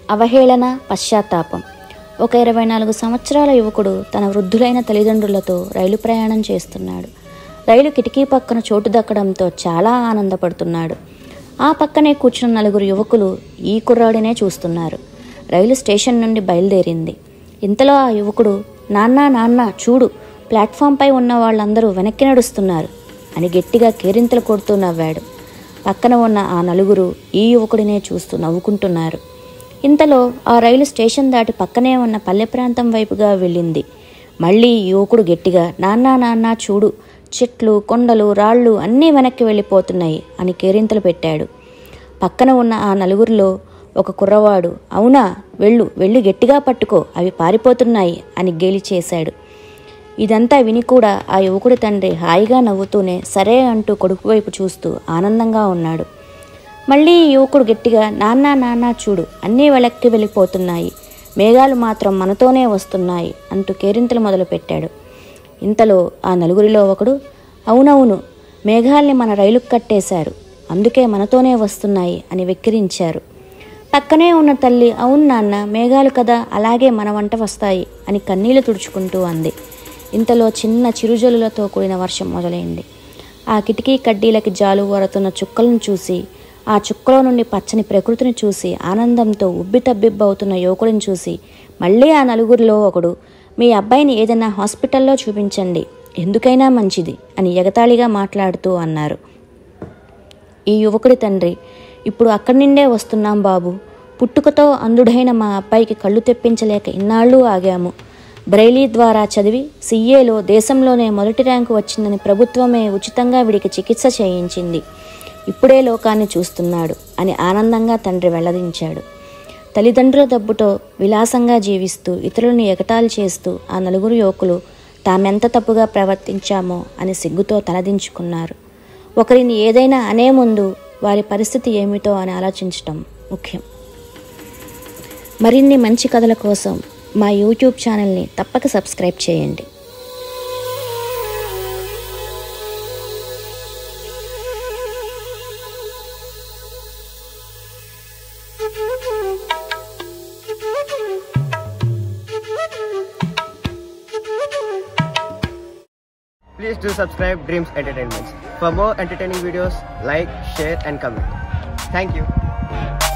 అవహేళన పశ్చాత్తాపం ఒక ఇరవై నాలుగు సంవత్సరాల యువకుడు తన వృద్ధులైన తల్లిదండ్రులతో రైలు ప్రయాణం చేస్తున్నాడు రైలు కిటికీ పక్కన చోటు దక్కడంతో చాలా ఆనందపడుతున్నాడు ఆ పక్కనే కూర్చున్న నలుగురు యువకులు ఈ కుర్రాడినే చూస్తున్నారు రైలు స్టేషన్ నుండి బయలుదేరింది ఇంతలో ఆ యువకుడు నాన్న నాన్న చూడు ప్లాట్ఫామ్పై ఉన్న వాళ్ళందరూ వెనక్కి నడుస్తున్నారు అని గట్టిగా కేరింతలు కొడుతూ నవ్వాడు పక్కన ఉన్న ఆ నలుగురు ఈ యువకుడినే చూస్తూ నవ్వుకుంటున్నారు ఇంతలో ఆ రైలు స్టేషన్ దాటి పక్కనే ఉన్న పల్లె ప్రాంతం వైపుగా వెళ్ళింది మళ్ళీ ఈ యువకుడు గట్టిగా నాన్నా నాన్న చూడు చెట్లు కొండలు రాళ్ళు అన్నీ వెనక్కి వెళ్ళిపోతున్నాయి అని కేరింతలు పెట్టాడు పక్కన ఉన్న ఆ నలుగురిలో ఒక కుర్రవాడు అవునా వెళ్ళు వెళ్ళి గట్టిగా పట్టుకో అవి పారిపోతున్నాయి అని గేలి చేశాడు ఇదంతా విని కూడా ఆ యువకుడి తండ్రి హాయిగా నవ్వుతూనే సరే అంటూ కొడుకు వైపు చూస్తూ ఆనందంగా ఉన్నాడు మళ్ళీ ఈ యువకుడు గట్టిగా నాన్న నాన్న చూడు అన్నీ వెనక్కి వెళ్ళిపోతున్నాయి మేఘాలు మాత్రం మనతోనే వస్తున్నాయి అంటూ కేరింతలు మొదలుపెట్టాడు ఇంతలో ఆ నలుగురిలో ఒకడు అవునవును మేఘాల్ని మన రైలుకు కట్టేశారు అందుకే మనతోనే వస్తున్నాయి అని వెక్కిరించారు పక్కనే ఉన్న తల్లి అవును నాన్న మేఘాలు కదా అలాగే మన వంట వస్తాయి అని కన్నీళ్లు తుడుచుకుంటూ అంది ఇంతలో చిన్న చిరుజల్లులతో కూడిన వర్షం మొదలైంది ఆ కిటికీ కడ్డీలకి జాలు వరతున్న చుక్కలను చూసి ఆ చుక్కలో నుండి పచ్చని ప్రకృతిని చూసి ఆనందంతో ఉబ్బితబ్బిబ్బవుతున్న యువకుడిని చూసి మళ్ళీ ఆ నలుగురిలో ఒకడు మీ అబ్బాయిని ఏదైనా హాస్పిటల్లో చూపించండి ఎందుకైనా మంచిది అని ఎగతాళిగా మాట్లాడుతూ అన్నారు ఈ యువకుడి తండ్రి ఇప్పుడు అక్కడి నుండే వస్తున్నాం బాబు పుట్టుకతో అంధుడైన మా అబ్బాయికి కళ్ళు తెప్పించలేక ఇన్నాళ్ళు ఆగాము బ్రైలీ ద్వారా చదివి సీఏలో దేశంలోనే మొదటి ర్యాంకు వచ్చిందని ప్రభుత్వమే ఉచితంగా వీడికి చికిత్స చేయించింది ఇప్పుడే లోకాన్ని చూస్తున్నాడు అని ఆనందంగా తండ్రి వెల్లడించాడు తల్లిదండ్రుల దబ్బుతో విలాసంగా జీవిస్తూ ఇతరులను ఎగతాళి చేస్తూ ఆ నలుగురు యువకులు తామెంత తప్పుగా ప్రవర్తించామో అని సిగ్గుతో తలదించుకున్నారు ఒకరిని ఏదైనా అనే ముందు వారి పరిస్థితి ఏమిటో అని ఆలోచించటం ముఖ్యం మరిన్ని మంచి కథల కోసం మా యూట్యూబ్ ఛానల్ని తప్పక సబ్స్క్రైబ్ చేయండి Please do subscribe Dreams Entertainments. For more entertaining videos, like, share and comment. Thank you.